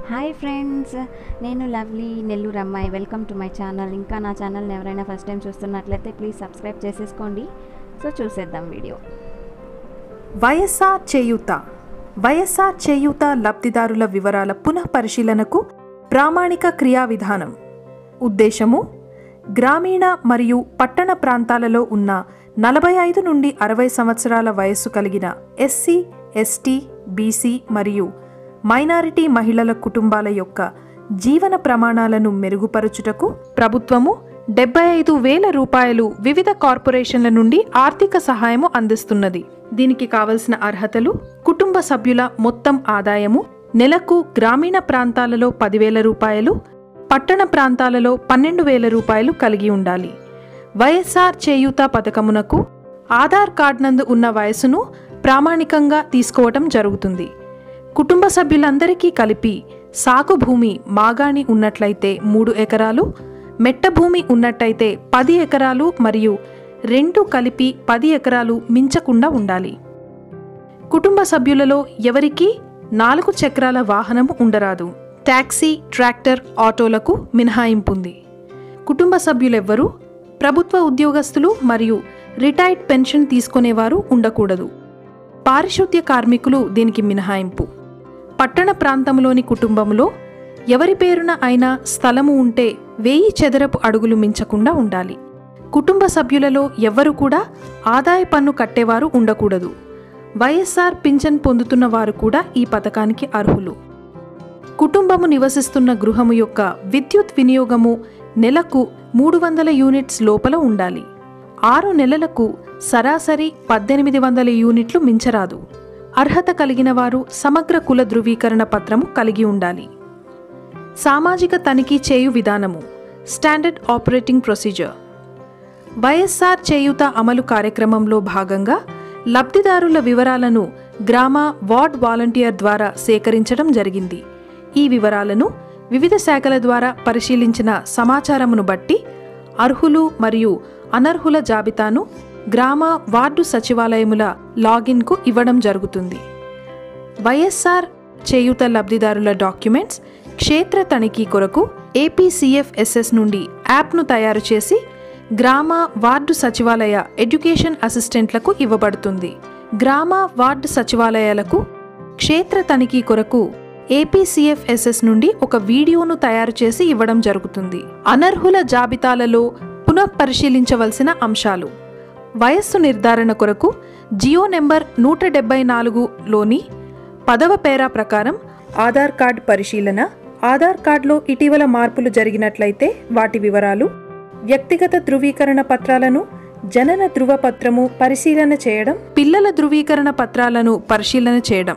hi friends నేను lovely Nellore అమ్మాయి welcome to my channel ఇంకా నా ఛానల్ని ఎవరైనా ఫస్ట్ టైం చూస్తున్నట్లయితే ప్లీజ్ సబ్స్క్రైబ్ చేసేసుకోండి సో చూసేద్దాం వీడియో వైఎస్ఆర్ చేయూత వైఎస్ఆర్ చేయూత లబ్ధిదారుల వివరాల పునః పరిశీలనకు ప్రామాణిక క్రియా విధానం ఉద్దేశము గ్రామీణ మరియు పట్టణ ప్రాంతాలలో ఉన్న నలభై ఐదు నుండి అరవై సంవత్సరాల వయస్సు కలిగిన ఎస్సీ ఎస్టీ బీసీ మరియు మైనారిటీ మహిళల కుటుంబాల యొక్క జీవన ప్రమాణాలను మెరుగుపరచుటకు ప్రభుత్వము డెబ్బై ఐదు వేల రూపాయలు వివిధ కార్పొరేషన్ల నుండి ఆర్థిక సహాయము అందిస్తున్నది దీనికి కావలసిన అర్హతలు కుటుంబ సభ్యుల మొత్తం ఆదాయము నెలకు గ్రామీణ ప్రాంతాలలో పదివేల రూపాయలు పట్టణ ప్రాంతాలలో పన్నెండు వేల రూపాయలు కలిగి ఉండాలి వైఎస్ఆర్ చేయూత పథకమునకు ఆధార్ కార్డ్ నందు ఉన్న వయసును ప్రామాణికంగా తీసుకోవటం జరుగుతుంది కుటుంబ సభ్యులందరికీ కలిపి సాగు భూమి మాగాణి ఉన్నట్లయితే మూడు ఎకరాలు మెట్ట భూమి ఉన్నట్టయితే పది ఎకరాలు మరియు రెండు కలిపి పది ఎకరాలు మించకుండా ఉండాలి కుటుంబ సభ్యులలో ఎవరికీ నాలుగు చక్రాల వాహనము ఉండరాదు టాక్సీ ట్రాక్టర్ ఆటోలకు మినహాయింపు ఉంది కుటుంబ సభ్యులెవ్వరూ ప్రభుత్వ ఉద్యోగస్తులు మరియు రిటైర్డ్ పెన్షన్ తీసుకునేవారు ఉండకూడదు పారిశుద్ధ్య కార్మికులు దీనికి మినహాయింపు పట్టణ ప్రాంతంలోని కుటుంబంలో ఎవరి పేరున అయినా స్థలము ఉంటే వెయ్యి చదరపు అడుగులు మించకుండా ఉండాలి కుటుంబ సభ్యులలో ఎవ్వరు కూడా ఆదాయ పన్ను కట్టేవారు ఉండకూడదు వైఎస్ఆర్ పింఛన్ పొందుతున్న వారు కూడా ఈ పథకానికి అర్హులు కుటుంబము నివసిస్తున్న గృహము యొక్క విద్యుత్ వినియోగము నెలకు మూడు వందల యూనిట్స్ లోపల ఉండాలి ఆరు నెలలకు సరాసరి పద్దెనిమిది వందల యూనిట్లు మించరాదు అర్హత కలిగిన వారు సమగ్ర కుల ధృవీకరణ పత్రము కలిగి ఉండాలి సామాజిక తనిఖీ చేయు విధానము స్టాండర్డ్ ఆపరేటింగ్ ప్రొసీజర్ వైఎస్ఆర్ చేయూత అమలు కార్యక్రమంలో భాగంగా లబ్ధిదారుల వివరాలను గ్రామ వార్డ్ వాలంటీర్ ద్వారా సేకరించడం జరిగింది ఈ వివరాలను వివిధ శాఖల ద్వారా పరిశీలించిన సమాచారమును బట్టి అర్హులు మరియు అనర్హుల జాబితాను గ్రామ వార్డు సచివాలయముల లాగిన్కు ఇవ్వడం జరుగుతుంది వైఎస్ఆర్ చేయూత లబ్ధిదారుల డాక్యుమెంట్స్ క్షేత్ర తనిఖీ కొరకు ఏపీసీఎఫ్ఎస్ఎస్ నుండి యాప్ను తయారు చేసి గ్రామ వార్డు సచివాలయ ఎడ్యుకేషన్ అసిస్టెంట్లకు ఇవ్వబడుతుంది గ్రామ వార్డు సచివాలయాలకు క్షేత్ర తనిఖీ కొరకు ఏపీసీఎఫ్ఎస్ఎస్ నుండి ఒక వీడియోను తయారు చేసి ఇవ్వడం జరుగుతుంది అనర్హుల జాబితాలలో పునఃపరిశీలించవలసిన అంశాలు వయస్సు నిర్ధారణ కొరకు జియో నెంబర్ నూట డెబ్బై నాలుగులోని పదవ పేరా ప్రకారం ఆధార్ కార్డ్ పరిశీలన ఆధార్ కార్డులో ఇటీవల మార్పులు జరిగినట్లయితే వాటి వివరాలు వ్యక్తిగత ధృవీకరణ పత్రాలను జనన ధృవపత్రము పరిశీలన చేయడం పిల్లల ధృవీకరణ పత్రాలను పరిశీలన చేయడం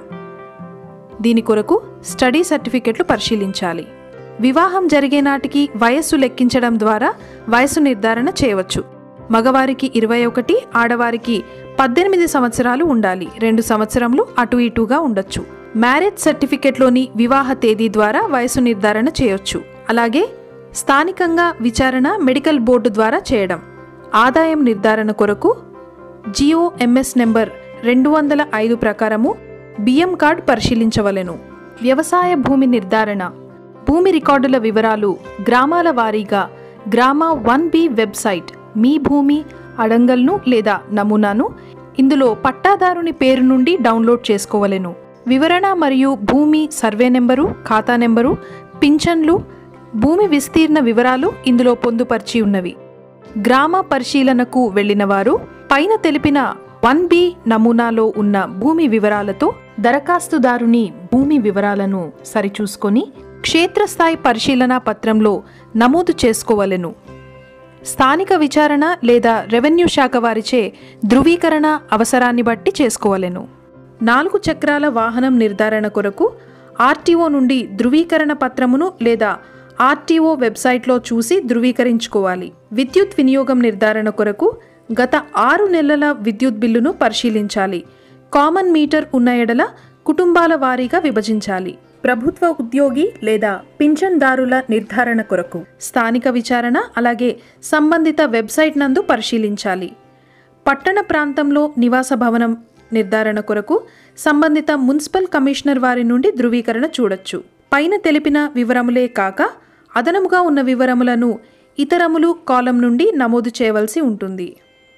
దీని కొరకు స్టడీ సర్టిఫికెట్లు పరిశీలించాలి వివాహం జరిగే నాటికి వయస్సు లెక్కించడం ద్వారా వయసు నిర్ధారణ చేయవచ్చు మగవారికి ఇరవై ఒకటి ఆడవారికి పద్దెనిమిది సంవత్సరాలు ఉండాలి రెండు సంవత్సరములు అటు ఇటుగా ఉండొచ్చు మ్యారేజ్ సర్టిఫికెట్లోని వివాహ తేదీ ద్వారా వయసు నిర్ధారణ చేయొచ్చు అలాగే స్థానికంగా విచారణ మెడికల్ బోర్డు ద్వారా చేయడం ఆదాయం నిర్ధారణ కొరకు జియో ఎంఎస్ నెంబర్ రెండు వందల ఐదు ప్రకారము బియ్యం కార్డ్ పరిశీలించవలెను వ్యవసాయ భూమి నిర్ధారణ భూమి రికార్డుల వివరాలు గ్రామాల వారీగా గ్రామ వన్ బి వెబ్సైట్ మీ భూమి అడంగల్ను లేదా నమూనాను ఇందులో పట్టాదారుని పేరు నుండి డౌన్లోడ్ చేసుకోవలెను వివరణ మరియు భూమి సర్వే నెంబరు ఖాతా నెంబరు పింఛన్లు భూమి విస్తీర్ణ వివరాలు ఇందులో పొందుపరిచి ఉన్నవి గ్రామ పరిశీలనకు వెళ్ళిన వారు పైన తెలిపిన వన్ బి నమూనాలో ఉన్న భూమి వివరాలతో దరఖాస్తుదారుని భూమి వివరాలను సరిచూసుకొని క్షేత్రస్థాయి పరిశీలన పత్రంలో నమోదు చేసుకోవలెను స్థానిక విచారణ లేదా రెవెన్యూ శాఖ వారిచే ధృవీకరణ అవసరాన్ని బట్టి చేసుకోవలెను నాలుగు చక్రాల వాహనం నిర్ధారణ కొరకు ఆర్టీఓ నుండి ధృవీకరణ పత్రమును లేదా ఆర్టీఓ వెబ్సైట్లో చూసి ధృవీకరించుకోవాలి విద్యుత్ వినియోగం నిర్ధారణ కొరకు గత ఆరు నెలల విద్యుత్ బిల్లును పరిశీలించాలి కామన్ మీటర్ ఉన్న ఎడల కుటుంబాల వారీగా విభజించాలి ప్రభుత్వ ఉద్యోగి లేదా పింఛన్దారుల నిర్ధారణ కొరకు స్థానిక విచారణ అలాగే సంబంధిత వెబ్సైట్ నందు పరిశీలించాలి పట్టణ ప్రాంతంలో నివాస భవనం నిర్ధారణ కొరకు సంబంధిత మున్సిపల్ కమిషనర్ వారి నుండి ధృవీకరణ చూడొచ్చు పైన తెలిపిన వివరములే కాక అదనముగా ఉన్న వివరములను ఇతరములు కాలం నుండి నమోదు చేయవలసి ఉంటుంది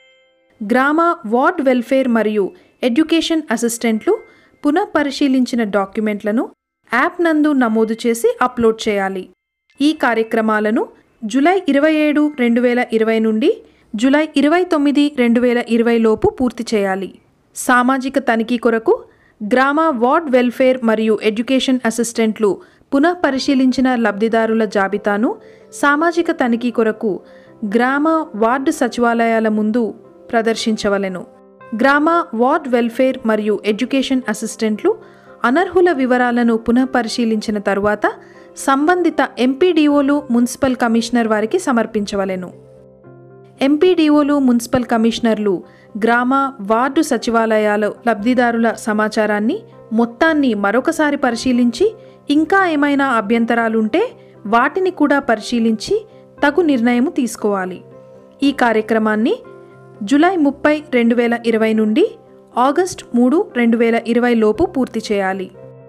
గ్రామ వార్డ్ వెల్ఫేర్ మరియు ఎడ్యుకేషన్ అసిస్టెంట్లు పునః పరిశీలించిన డాక్యుమెంట్లను యాప్ నందు నమోదు చేసి అప్లోడ్ చేయాలి ఈ కార్యక్రమాలను జూలై ఇరవై ఏడు రెండు వేల ఇరవై నుండి జూలై ఇరవై తొమ్మిది రెండు వేల ఇరవై లోపు పూర్తి చేయాలి సామాజిక తనిఖీ కొరకు గ్రామ వార్డ్ వెల్ఫేర్ మరియు ఎడ్యుకేషన్ అసిస్టెంట్లు పునః పరిశీలించిన లబ్ధిదారుల జాబితాను సామాజిక తనిఖీ కొరకు గ్రామ వార్డు సచివాలయాల ముందు ప్రదర్శించవలెను గ్రామ వార్డ్ వెల్ఫేర్ మరియు ఎడ్యుకేషన్ అసిస్టెంట్లు అనర్హుల వివరాలను పునః పరిశీలించిన తరువాత సంబంధిత ఎంపీడీఓలు మున్సిపల్ కమిషనర్ వారికి సమర్పించవలెను ఎంపీడీఓలు మున్సిపల్ కమిషనర్లు గ్రామ వార్డు సచివాలయాల లబ్ధిదారుల సమాచారాన్ని మొత్తాన్ని మరొకసారి పరిశీలించి ఇంకా ఏమైనా అభ్యంతరాలుంటే వాటిని కూడా పరిశీలించి తగు నిర్ణయం తీసుకోవాలి ఈ కార్యక్రమాన్ని జూలై ముప్పై రెండు వేల ఇరవై నుండి ఆగస్ట్ మూడు రెండు వేల ఇరవై లోపు పూర్తి చేయాలి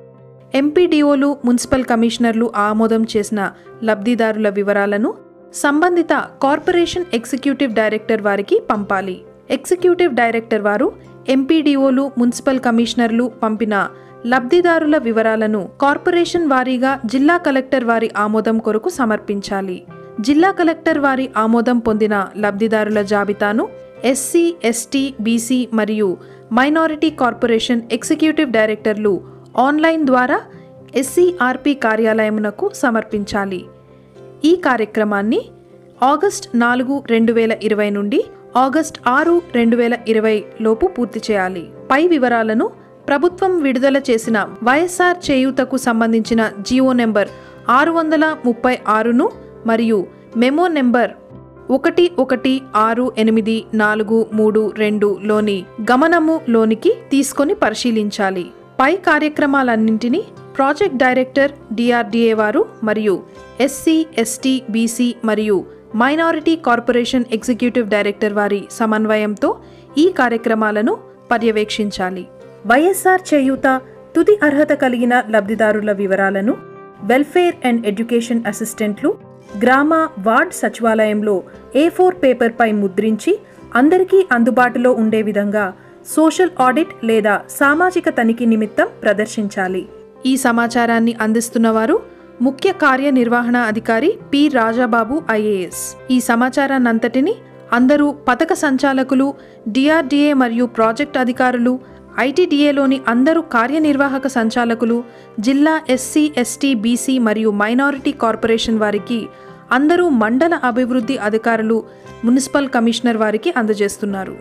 ఎంపీడీఓలు మున్సిపల్ కమిషనర్లు ఆమోదం చేసిన లబ్ధిదారుల వివరాలను సంబంధిత కార్పొరేషన్ ఎగ్జిక్యూటివ్ డైరెక్టర్ వారికి పంపాలి ఎగ్జిక్యూటివ్ డైరెక్టర్ వారు ఎంపీడీఓలు మున్సిపల్ కమిషనర్లు పంపిన లబ్ధిదారుల వివరాలను కార్పొరేషన్ వారీగా జిల్లా కలెక్టర్ వారి ఆమోదం కొరకు సమర్పించాలి జిల్లా కలెక్టర్ వారి ఆమోదం పొందిన లబ్ధిదారుల జాబితాను ఎస్సీ ఎస్టీ బీసీ మరియు మైనారిటీ కార్పొరేషన్ ఎగ్జిక్యూటివ్ డైరెక్టర్లు ఆన్లైన్ ద్వారా ఎస్సీఆర్పి కార్యాలయమునకు సమర్పించాలి ఈ కార్యక్రమాన్ని ఆగస్ట్ నాలుగు రెండు వేల ఇరవై నుండి ఆగస్ట్ ఆరు రెండు వేల ఇరవై లోపు పూర్తి చేయాలి పై వివరాలను ప్రభుత్వం విడుదల చేసిన వైఎస్ఆర్ చేయూతకు సంబంధించిన జియో నెంబర్ ఆరు వందల ముప్పై ఆరును మరియు మెమో నెంబర్ ఒకటి ఒకటి ఆరు ఎనిమిది నాలుగు మూడు రెండు లోని గమనము లోనికి తీసుకొని పరిశీలించాలి పై కార్యక్రమాలన్నింటినీ ప్రాజెక్ట్ డైరెక్టర్ డిఆర్డిఏ వారు మరియు ఎస్సీ ఎస్టీ బీసీ మరియు మైనారిటీ కార్పొరేషన్ ఎగ్జిక్యూటివ్ డైరెక్టర్ వారి సమన్వయంతో ఈ కార్యక్రమాలను పర్యవేక్షించాలి వైఎస్ఆర్ చేయూత తుది అర్హత కలిగిన లబ్ధిదారుల వివరాలను వెల్ఫేర్ అండ్ ఎడ్యుకేషన్ అసిస్టెంట్లు గ్రామ వార్డ్ సచివాలయంలో ఏ ఫోర్ పేపర్పై ముద్రించి అందరికీ అందుబాటులో ఉండే విధంగా సోషల్ ఆడిట్ లేదా సామాజిక తనిఖీ నిమిత్తం ప్రదర్శించాలి ఈ సమాచారాన్ని అందిస్తున్నవారు ముఖ్య కార్యనిర్వహణ అధికారి పి రాజాబాబు ఐఏఎస్ ఈ సమాచారాన్నంతటిని అందరూ పథక సంచాలకులు డిఆర్డీఏ మరియు ప్రాజెక్ట్ అధికారులు ఐటీడీఏలోని అందరూ కార్యనిర్వాహక సంచాలకులు జిల్లా ఎస్సీ ఎస్టీ బీసీ మరియు మైనారిటీ కార్పొరేషన్ వారికి అందరూ మండల అభివృద్ధి అధికారులు మున్సిపల్ కమిషనర్ వారికి అందజేస్తున్నారు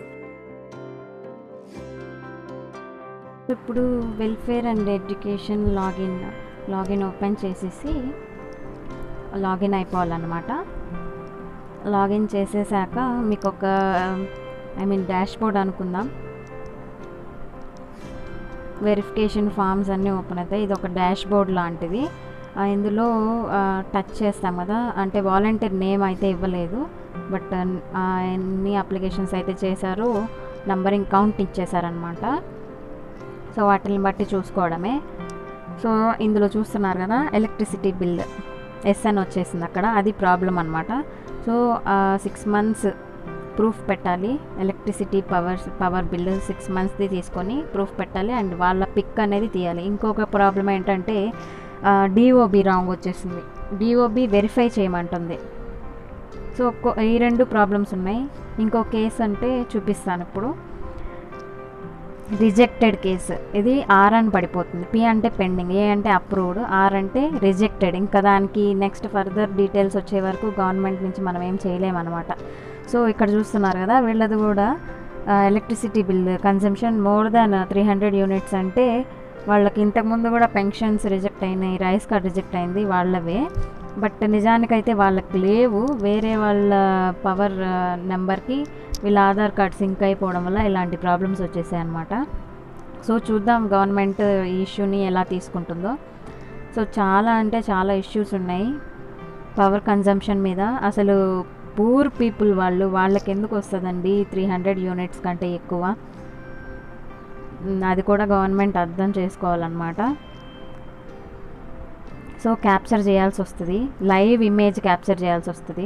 ఇప్పుడు welfare and education login login open చేసేసి లాగిన్ అయిపోవాలన్నమాట లాగిన్ చేసేసాక మీకు ఒక ఐ మీన్ డాష్ బోర్డ్ అనుకుందాం వెరిఫికేషన్ ఫామ్స్ అన్నీ ఓపెన్ అవుతాయి ఇది ఒక డాష్ బోర్డ్ లాంటిది ఆ, ఇందులో ఆ, టచ్ చేస్తాం కదా అంటే వాలంటీర్ నేమ్ అయితే ఇవ్వలేదు బట్ ఆ, ఎన్ని అప్లికేషన్స్ అయితే చేశారో నంబరింగ్ కౌంట్ ఇచ్చేసారనమాట సో వాటిని బట్టి చూసుకోవడమే సో ఇందులో చూస్తున్నారు కదా ఎలక్ట్రిసిటీ బిల్ ఎస్ఎన్ వచ్చేసింది అక్కడ అది ప్రాబ్లం అనమాట సో సిక్స్ మంత్స్ ప్రూఫ్ పెట్టాలి electricity power power bill six మంత్స్ది తీసుకొని ప్రూఫ్ పెట్టాలి అండ్ వాళ్ళ పిక్ అనేది తీయాలి ఇంకొక ప్రాబ్లం ఏంటంటే డిఓబి రాంగ్ వచ్చేసింది డిఓబి వెరిఫై చేయమంటుంది సో కొ- ఈ రెండు ప్రాబ్లమ్స్ ఉన్నాయి ఇంకో కేసు అంటే చూపిస్తాను ఇప్పుడు రిజెక్టెడ్ కేసు ఇది ఆర్ అని పడిపోతుంది పి అంటే పెండింగ్ ఏ అంటే అప్రూవ్డ్ ఆర్ అంటే రిజెక్టెడ్ ఇంకా దానికి నెక్స్ట్ ఫర్దర్ డీటెయిల్స్ వచ్చే వరకు గవర్నమెంట్ నుంచి మనం ఏం చేయలేమన్నమాట సో ఇక్కడ చూస్తున్నారు కదా వీళ్ళది కూడా electricity bill consumption more than three hundred units అంటే వాళ్ళకి ఇంతకుముందు కూడా పెన్షన్స్ రిజెక్ట్ అయినాయి రైస్ కార్డ్ రిజెక్ట్ అయింది వాళ్ళవే బట్ నిజానికైతే వాళ్ళకి లేవు వేరే వాళ్ళ పవర్ నెంబర్కి వీళ్ళ ఆధార్ కార్డ్ సింక్ అయిపోవడం వల్ల ఇలాంటి ప్రాబ్లమ్స్ వచ్చేసాయి అనమాట సో చూద్దాం గవర్నమెంట్ ఈ ఇష్యూని ఎలా తీసుకుంటుందో సో చాలా అంటే చాలా ఇష్యూస్ ఉన్నాయి పవర్ కన్జంప్షన్ మీద అసలు పూర్ పీపుల్ వాళ్ళు వాళ్ళకి ఎందుకు వస్తుందండి త్రీ హండ్రెడ్ యూనిట్స్ కంటే ఎక్కువ ఉమ్, అది కూడా గవర్నమెంట్ అర్థం చేసుకోవాలన్నమాట సో క్యాప్చర్ చేయాల్సి వస్తుంది లైవ్ ఇమేజ్ క్యాప్చర్ చేయాల్సి వస్తుంది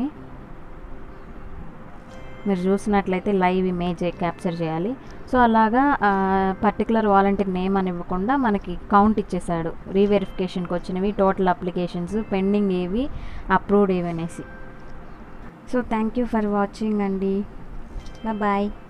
మీరు చూసినట్లయితే లైవ్ ఇమేజ్ క్యాప్చర్ చేయాలి సో అలాగా పర్టికులర్ వాలంటీర్ నేమ్ అని ఇవ్వకుండా మనకి కౌంట్ ఇచ్చేసాడు రీవెరిఫికేషన్కి వచ్చినవి టోటల్ అప్లికేషన్స్ పెండింగ్ ఏవి అప్రూవ్డ్ ఏవి అనేసి so thank you for watching అండి బాయ్